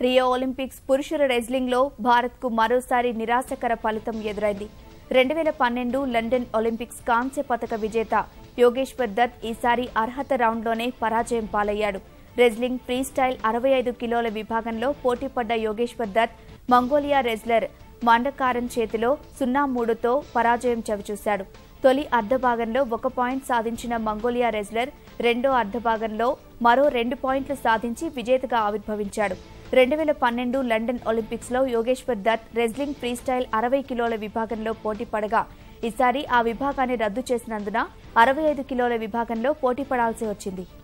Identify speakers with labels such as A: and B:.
A: Rio Olympics పురుషుల రెజ్లింగ్లో భారత్కు మరోసారి నిరాశకర ఫలితం ఎదురైంది రెండు వేల పన్నెండు లండన్ ఒలింపిక్స్ కాంస్య పతక విజేత యోగేశ్వర్ దత్ ఈసారి అర్హత రౌండ్లోనే పరాజయం పాలయ్యాడు రెజ్లింగ్ ఫ్రీ స్టైల్ అరవై ఐదు కిలోల విభాగంలో పోటీపడ్డ యోగేశ్వర్ దత్ మంగోలియా రెజ్లర్ మండకారన్ చేతిలో సున్నా మూడుతో పరాజయం చవిచూశాడు తొలి అర్ధభాగంలో ఒక పాయింట్ సాధించిన మంగోలియా రెజ్లర్ రెండో అర్ధభాగంలో మరో రెండు పాయింట్లు సాధించి విజేతగా ఆవిర్భవించాడు రెండు వేల పన్నెండు లండన్ ఒలింపిక్స్లో యోగేశ్వర్ దత్ రెజ్లింగ్ ఫ్రీస్టైల్ అరవై కిలోల విభాగంలో పోటీ పడగా ఈసారి ఆ విభాగాన్ని రద్దు చేసినందున అరవై ఐదు కిలోల విభాగంలో పోటీ పడాల్సి వచ్చింది